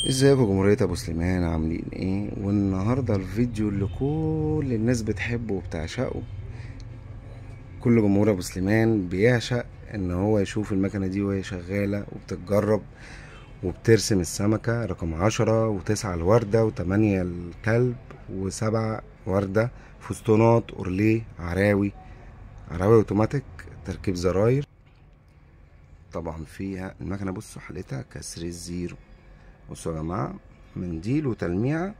ازيكم جمهورية ابو سليمان عاملين ايه والنهاردة الفيديو اللي كل الناس بتحبه وبتعشقه كل جمهور ابو سليمان بيعشق ان هو يشوف المكنة دي وهي شغالة وبتتجرب وبترسم السمكة رقم عشرة وتسعة الوردة وتمانية الكلب وسبعة وردة فستونات اورليه عراوي عراوي اوتوماتيك تركيب زراير طبعا فيها المكنة بصوا حالتها كسر الزيرو بصوا يا جماعة منديل وتلميعة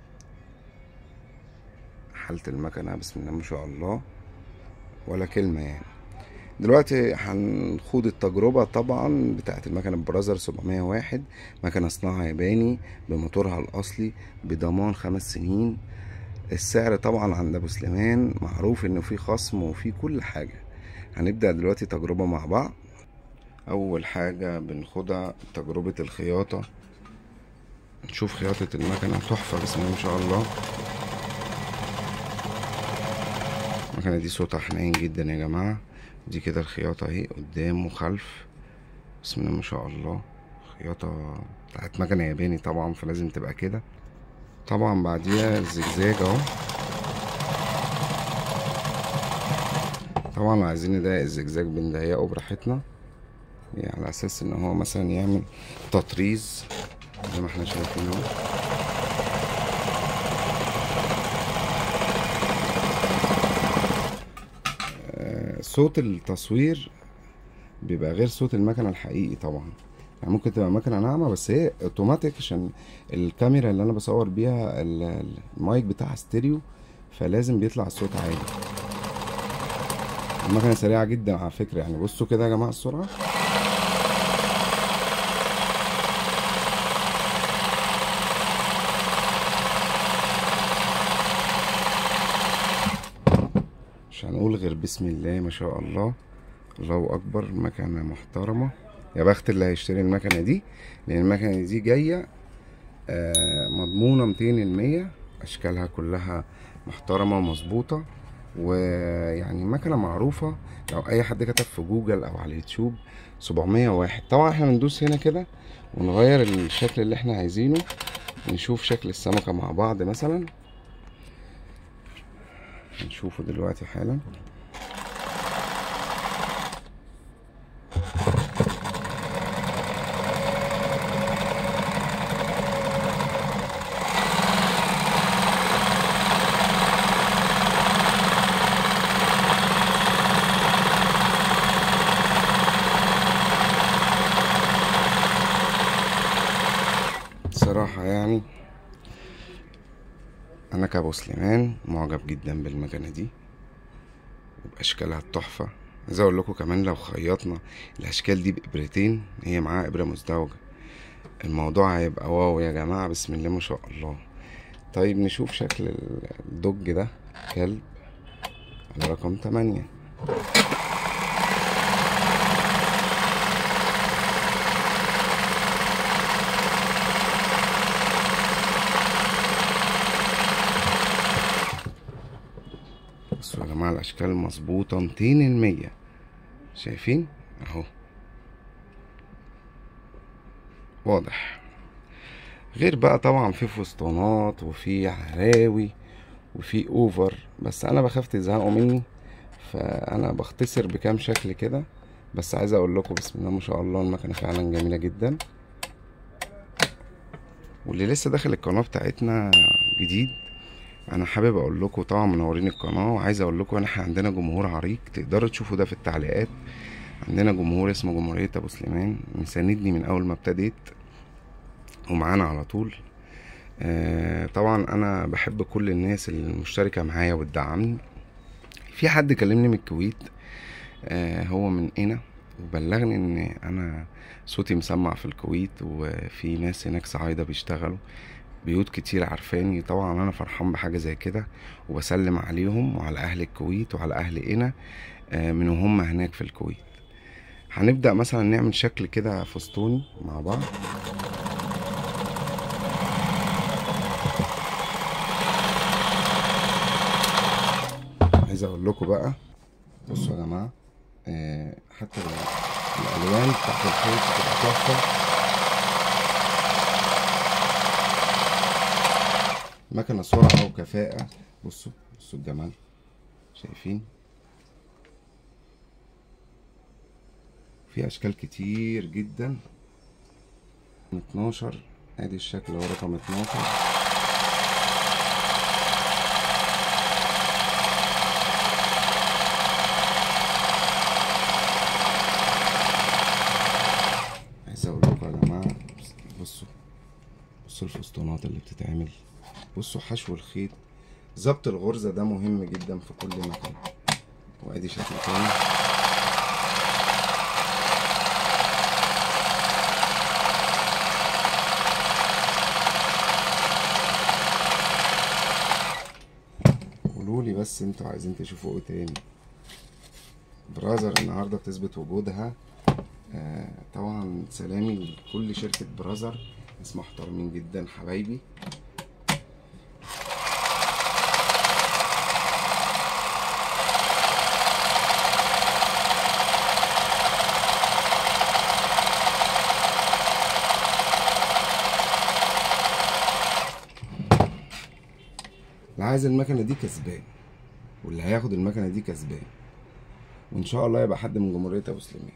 حالة المكنة بسم الله ما شاء الله ولا كلمة يعني دلوقتي هنخوض التجربة طبعا بتاعت المكنة برازر 701 مكنة صناعة ياباني بموتورها الأصلي بضمان خمس سنين السعر طبعا عند أبو سليمان معروف إنه فيه خصم وفيه كل حاجة هنبدأ دلوقتي تجربة مع بعض أول حاجة بناخدها تجربة الخياطة نشوف خياطة المكنة تحفة بسم الله ما شاء الله المكنة دي صوتها حنين جدا يا جماعة دي كده الخياطة اهي قدام وخلف بسم الله ما شاء الله خياطة بتاعت مكنة ياباني طبعا فلازم تبقى كده طبعا بعديها الزجزاج اهو طبعا لو عايزين نضيق الزجزاج بنضيقه براحتنا يعني على اساس ان هو مثلا يعمل تطريز زي ما احنا شايفين اهو آه، صوت التصوير بيبقى غير صوت المكنة الحقيقي طبعا يعني ممكن تبقى مكنة ناعمة بس هي اوتوماتيك عشان الكاميرا اللي انا بصور بيها ال- المايك بتاعها ستيريو فلازم بيطلع الصوت عالي المكنة سريعة جدا على فكرة يعني بصوا كده يا جماعة السرعة مش هنقول غير بسم الله ما شاء الله الله اكبر مكنه محترمه يا بخت اللي هيشتري المكنه دي لان المكنه دي جايه آه، مضمونه 200 المية اشكالها كلها محترمه ومظبوطه ويعني مكنه معروفه لو اي حد كتب في جوجل او على اليوتيوب 701 طبعا احنا بندوس هنا كده ونغير الشكل اللي احنا عايزينه نشوف شكل السمكه مع بعض مثلا هنشوفه دلوقتي حالا صراحة يعني انا كابو سليمان معجب جدا بالمكنه دي وباشكالها التحفه عايز اقول لكم كمان لو خيطنا الاشكال دي بابرتين هي معاها ابره مزدوجه الموضوع هيبقى واو يا جماعه بسم الله ما شاء الله طيب نشوف شكل الدوج ده كلب على رقم تمانية بصوا يا جماعة الأشكال مظبوطة ميتين المية شايفين أهو واضح غير بقى طبعا في فستونات وفي عراوي وفي اوفر بس انا بخاف تزهقوا مني فانا بختصر بكام شكل كده بس عايز اقول لكم بسم الله ما شاء الله المكنه فعلا جميله جدا واللي لسه داخل القناه بتاعتنا جديد انا حابب اقول لكم طبعا منورين القناه وعايز اقول لكم ان احنا عندنا جمهور عريق تقدروا تشوفوا ده في التعليقات عندنا جمهور اسمه جمهوريه ابو سليمان مساندني من اول ما ابتديت ومعانا على طول آه طبعا انا بحب كل الناس المشتركه معايا وبتدعمني في حد كلمني من الكويت آه هو من هنا وبلغني ان انا صوتي مسمع في الكويت وفي ناس هناك صعايده بيشتغلوا بيوت كتير عارفاني طبعا انا فرحان بحاجه زي كده وبسلم عليهم وعلى اهل الكويت وعلى اهل هنا آه من وهم هناك في الكويت هنبدا مثلا نعمل شكل كده فستوني مع بعض عايز اقول لكم بقى بصوا يا جماعه آه حتى ال- الالوان بتاعت الخيط بتبقى تحفه مكنه سرعه وكفاءه بصوا بصوا الجمال شايفين في اشكال كتير جدا 12 ادي الشكل هو رقم 12 عايز اقول لكم يا جماعه بصوا بصوا الفسطونات اللي بتتعمل بصوا حشو الخيط ظبط الغرزه ده مهم جدا في كل مكان وادي شكل تاني قولوا لي بس انتوا عايزين تشوفوا ايه تاني برازر النهارده بتثبت وجودها آه طبعا سلامي لكل شركة برازر ناس محترمين جدا حبايبي اللي عايز المكنة دي كسبان واللي هياخد المكنة دي كسبان وان شاء الله يبقى حد من جمهورية ابو سليمان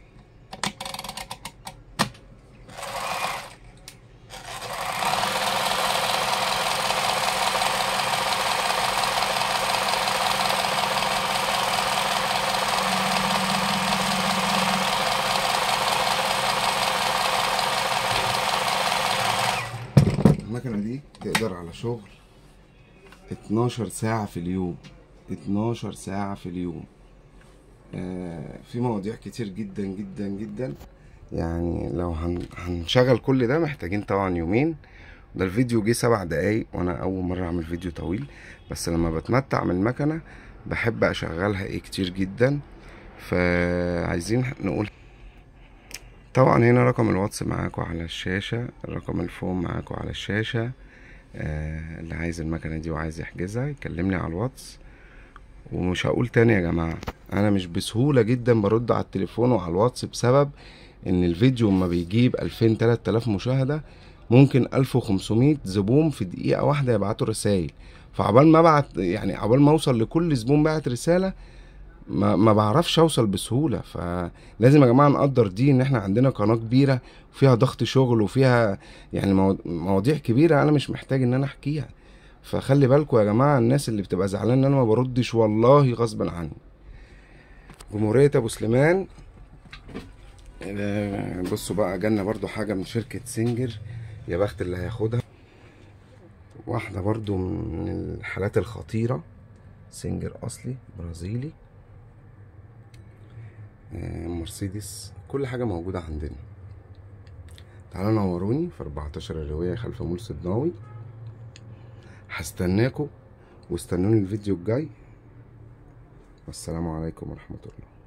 المكنة دي تقدر على شغل 12 ساعة في اليوم 12 ساعة في اليوم آه في مواضيع كتير جدا جدا جدا يعني لو هن هنشغل كل ده محتاجين طبعا يومين ده الفيديو جه سبع دقايق وانا اول مرة اعمل فيديو طويل بس لما بتمتع من المكنة بحب اشغلها ايه كتير جدا فعايزين نقول طبعا هنا رقم الواتس معاكم على الشاشة رقم الفون معاكم على الشاشة آه اللي عايز المكنة دي وعايز يحجزها يكلمني على الواتس ومش هقول تاني يا جماعة انا مش بسهولة جدا برد على التليفون وعلى الواتس بسبب ان الفيديو اما بيجيب 2000 3000 مشاهدة ممكن 1500 زبون في دقيقة واحدة يبعتوا رسايل فعبال ما ابعت يعني عبال ما اوصل لكل زبون بعت رسالة ما, ما بعرفش اوصل بسهولة فلازم يا جماعة نقدر دي ان احنا عندنا قناة كبيرة وفيها ضغط شغل وفيها يعني مو- مواضيع كبيرة انا مش محتاج ان انا احكيها فخلي بالكم يا جماعة الناس اللي بتبقى زعلانة ان انا ما بردش والله غصب عني جمهورية ابو سليمان آه، بصوا بقى جالنا برضو حاجة من شركة سنجر يا بخت اللي هياخدها واحدة برضو من الحالات الخطيرة سنجر أصلي برازيلي آه، مرسيدس كل حاجة موجودة عندنا تعالوا نوروني في 14 الرواية خلف مول صدناوي هستناكم واستنوني الفيديو الجاي والسلام عليكم ورحمة الله